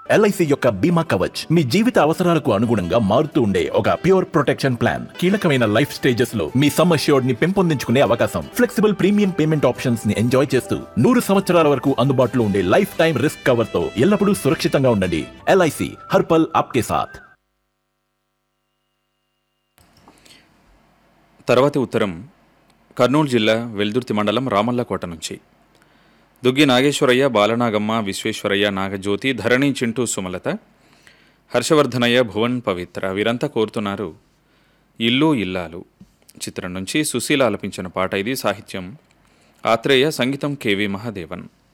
LIC యొక్క బీమా కవచ్ మీ జీవిత అవసరాలకు అనుగుణంగా మారుతూ ఉండే ఒక ప్యూర్ ప్రొటెక్షన్ ప్లాన్ కీలకమైన లైఫ్ స్టేజెస్ లో మీ సమ్ అష్యూర్డ్ ని పెంపొందించుకునే అవకాశం ఫ్లెక్సిబుల్ ప్రీమియం పేమెంట్ ఆప్షన్స్ ని ఎంజాయ్ చేస్తూ నూరు సంవత్సరాల వరకు అందుబాటులో ఉండే లైఫ్ టైం రిస్క్ కవర్ తో ఎల్లప్పుడూ సురక్షితంగా ఉండండి ఎల్ఐసి హర్పల్ ఆప్కే సాథ్ తర్వాతి ఉత్తరం కర్నూలు జిల్లా వెల్దుర్తి మండలం రామల్లకోట నుంచి దుగ్గి నాగేశ్వరయ్య బాలనాగమ్మ విశ్వేశ్వరయ్య నాగజ్యోతి ధరణి చింటూ సుమలత హర్షవర్ధనయ్య భువన్ పవిత్ర వీరంతా కోరుతున్నారు ఇల్లు ఇల్లాలు చిత్రం నుంచి సుశీల ఆలపించిన పాట ఇది సాహిత్యం ఆత్రేయ సంగీతం కెవి మహాదేవన్